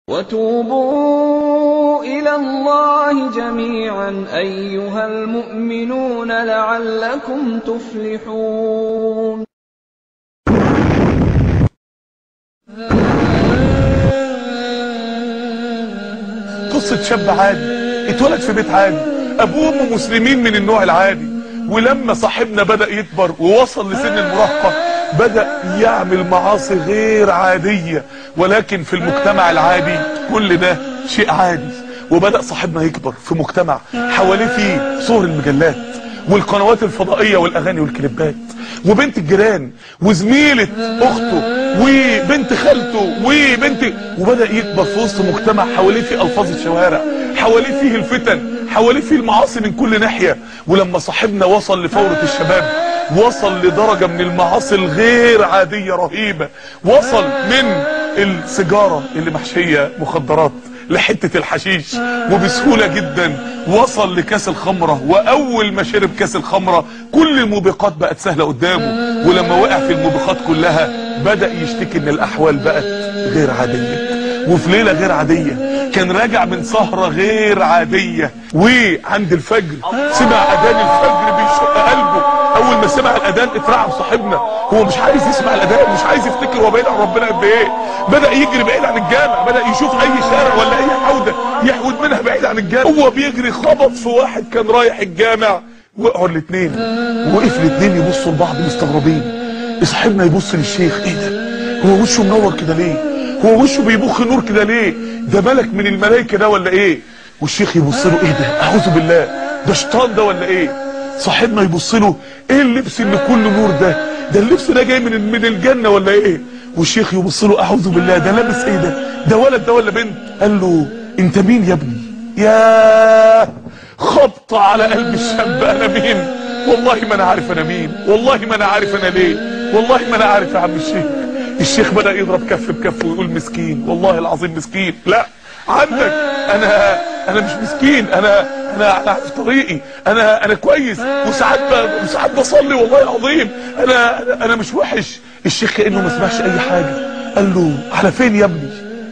وَتُوبُوا إِلَى اللَّهِ جَمِيعًا أَيُّهَا الْمُؤْمِنُونَ لَعَلَّكُمْ تُفْلِحُونَ قصة شاب عادي اتولد في بيت عادي ابوه وامه مسلمين من النوع العادي ولما صاحبنا بدأ يكبر ووصل لسن المراهقة بدأ يعمل معاصي غير عادية ولكن في المجتمع العادي كل ده شيء عادي وبدأ صاحبنا يكبر في مجتمع حواليه فيه صور المجلات والقنوات الفضائية والاغاني والكليبات وبنت الجيران وزميلة اخته وبنت خالته وبنت وبدأ يكبر في وسط مجتمع حواليه فيه الفاظ الشوارع حواليه فيه الفتن حواليه فيه المعاصي من كل ناحية ولما صاحبنا وصل لفورة الشباب وصل لدرجة من المعاصي الغير عادية رهيبة وصل من السيجارة اللي محشية مخدرات لحتة الحشيش وبسهولة جدا وصل لكاس الخمرة واول ما شرب كاس الخمرة كل الموبقات بقت سهلة قدامه ولما وقع في الموبقات كلها بدأ يشتكي ان الاحوال بقت غير عادية وفي ليلة غير عادية كان راجع من سهرة غير عادية وعند الفجر سمع اذان الفجر بيشق قلبه اول ما سمع الاذان اترعب صاحبنا هو مش عايز يسمع الاذان مش عايز يفتكر هو بعيد عن ربنا قد ايه بدا يجري بعيد عن الجامع بدا يشوف اي شارع ولا اي حوده يحود منها بعيد عن الجامع هو بيجري خبط في واحد كان رايح الجامع وقعوا الاثنين وقف الاثنين يبصوا لبعض مستغربين صاحبنا يبص للشيخ ايه ده هو وشه منور كده ليه هو وشه بيبخ نور كده ليه ده ملك من الملائكه ده ولا ايه والشيخ يبص له ايه ده اعوذ بالله ده شيطان ده ولا ايه صاحبنا يبص له ايه اللبس اللي كله نور ده ده اللبس ده جاي من من الجنه ولا ايه والشيخ يبص له اعوذ بالله ده لابس ايه ده ده ولد ده ولا بنت قال له انت مين يا ابني يا خبطه على قلب الشاب انا مين والله ما انا عارف انا مين والله ما انا عارف انا ليه والله ما انا عارف يا عم الشيخ الشيخ بدأ يضرب كف بكف ويقول مسكين والله العظيم مسكين لا عندك انا انا مش مسكين انا انا انا في طريقي انا انا كويس وساعات وساعات بصلي والله العظيم انا انا, أنا مش وحش الشيخ كانه ما سمعش اي حاجه قال له على فين يا ابني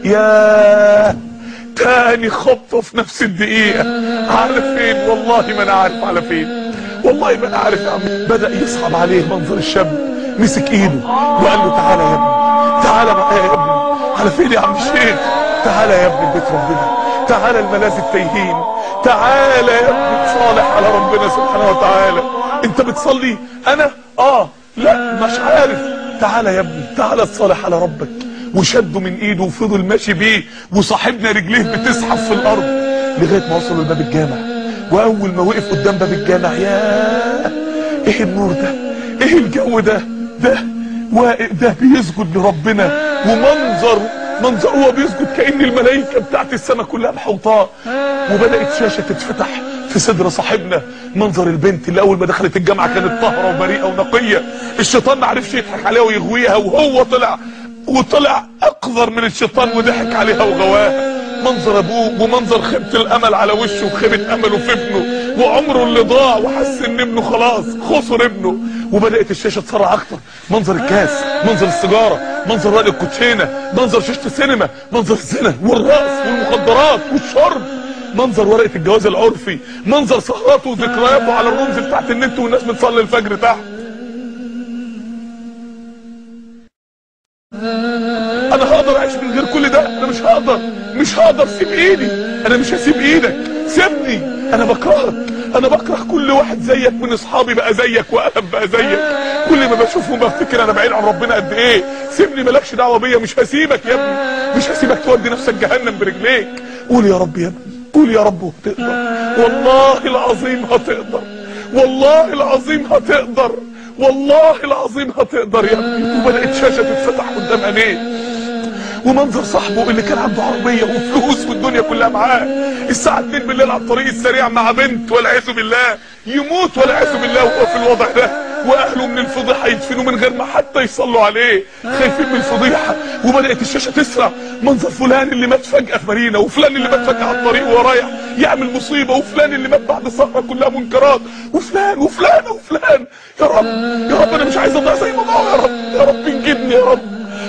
يا تاني خبطه في نفس الدقيقه على فين والله ما انا عارف على فين والله ما انا عارف يا عم بدا يصعب عليه منظر الشاب مسك ايده وقال له تعالى يا ابني تعالى معايا يا ابني على فين يا عم الشيخ تعالى يا ابني بيت ربنا تعالى الملاذ التايهين تعالى يا ابني تصالح على ربنا سبحانه وتعالى انت بتصلي انا اه لا مش عارف تعالى يا ابني تعالى تصالح على ربك وشده من ايده وفضل ماشي بيه وصاحبنا رجليه بتزحف في الارض لغايه ما وصلوا لباب الجامع واول ما وقف قدام باب الجامع يا ايه النور ده ايه الجو ده ده واقف ده بيسجد لربنا ومنظر منظر هو بيسجد كأن الملائكة بتاعت السماء كلها محوطاه وبدأت شاشة تتفتح في صدر صاحبنا منظر البنت اللي اول ما دخلت الجامعة كانت طاهرة وبريئة ونقية الشيطان ما عرفش يضحك عليها ويغويها وهو طلع وطلع اقذر من الشيطان وضحك عليها وغواها منظر ابوه ومنظر خيبة الامل على وشه وخيبة امله في ابنه وعمره اللي ضاع وحس ان ابنه خلاص خسر ابنه وبدأت الشاشة تسرع اكتر منظر الكاس منظر السيجارة منظر رأي الكوتشينة منظر شاشة السينما منظر الزنا والرقص والمخدرات والشرب منظر ورقة الجواز العرفي منظر سهراته وذكرياته على الرمز بتاعت النت والناس بتصلي الفجر تحت انا هقدر اعيش من غير كل ده انا مش هقدر مش هقدر سيب ايدي انا مش هسيب ايدك سيبني انا بكرهك انا بكره كل واحد زيك من اصحابي بقى زيك وقلب بقى زيك كل ما بشوفهم بفتكر انا بعيد عن ربنا قد ايه سيبني مالكش دعوه بيا مش هسيبك يا ابني مش هسيبك تودي نفسك جهنم برجليك قول يا رب يا ابني قول يا رب هتقدر والله العظيم هتقدر والله العظيم هتقدر والله العظيم هتقدر يا ابني وبدات شاشه تتفتح قدام عينيه ومنظر صاحبه اللي كان عنده عربية وفلوس والدنيا كلها معاه الساعة 2 بالليل على الطريق السريع مع بنت والعياذ بالله يموت والعياذ بالله وهو في الوضع ده واهله من الفضيحة يدفنوا من غير ما حتى يصلوا عليه خايفين من الفضيحة وبدأت الشاشة تسرع منظر فلان اللي مات فجأة في مارينا وفلان اللي مات فجأة على الطريق وهو رايح يعمل مصيبة وفلان اللي مات بعد سهرة كلها منكرات وفلان وفلان وفلان يا رب يا رب انا مش عايز اضيع زي ما ضاعوا يا رب يا رب انجدني يا رب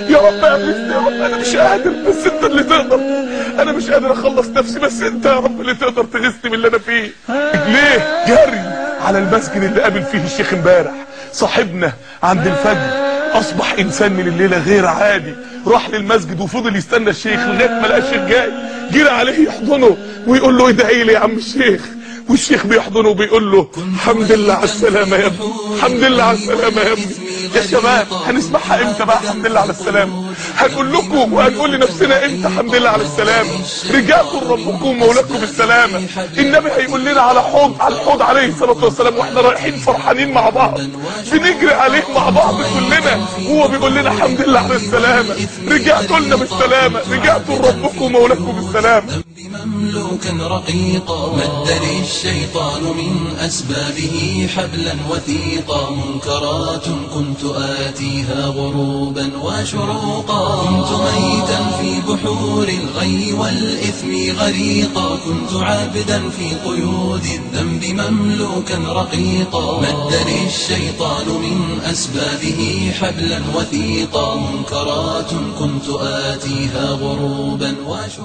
يا رب اغثني يا رب انا مش قادر بس انت اللي تقدر انا مش قادر اخلص نفسي بس انت يا رب اللي تقدر تغثني من اللي انا فيه ليه جري على المسجد اللي قابل فيه الشيخ امبارح صاحبنا عند الفجر اصبح انسان من الليله غير عادي راح للمسجد وفضل يستنى الشيخ لغايه ما لقى الشيخ جاي جري عليه يحضنه ويقول له ادعي لي يا عم الشيخ والشيخ بيحضنه وبيقول له الحمد لله على السلامه يا ابني الحمد لله على السلامه يا ابني يا شباب هنسمعها امتى بقى الحمد لله على السلامه هنقول لكم وهنقول لنفسنا امتى الحمد لله على السلامه رجعكم ربكم ومولاكم بالسلامه النبي هيقول لنا على حوض على الحوض عليه الصلاه والسلام واحنا رايحين فرحانين مع بعض بنجري عليه مع بعض كلنا وهو بيقول لنا الحمد لله على السلامه رجعتوا لنا بالسلامه رجعتوا لربكم ومولاكم بالسلامه مملوكا رقيقا مد للشيطان من أسبابه حبلا وثيقا منكرات كنت آتيها غروبا وشروقا كنت ميتا في بحور الغي والإثم غريقا كنت عابدا في قيود الذنب مملوكا رقيقا مد للشيطان من أسبابه حبلا وثيقا منكرات كنت آتيها غروبا وشروقا